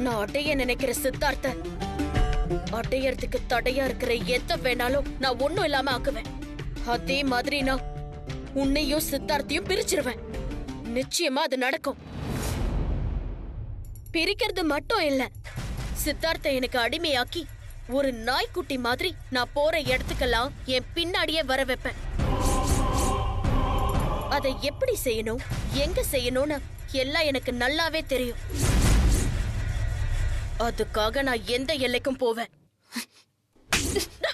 நான் அடைய நினைக்கிற சித்தார்த்த அடையறதுக்கு தடையா இருக்கிற எத்த வேணாலும் நான் ஒண்ணும் இல்லாம ஆக்குவேன் அதே மாதிரி நான் உன்னையும் சித்தார்த்தையும் பிரிச்சிருவேன் நிச்சயமா அது நடக்கும் பிரிக்கிறது மட்டும் இல்ல சித்தார்த்த எனக்கு அடிமையாக்கி ஒரு நாய்க்குட்டி மாதிரி நான் போற இடத்துக்கெல்லாம் என் பின்னாடியே வர வைப்பேன் அதை எப்படி செய்யணும் எங்க செய்யணும்னு எல்லாம் எனக்கு நல்லாவே தெரியும் அதுக்காக நான் எந்த எல்லைக்கும் போவேன்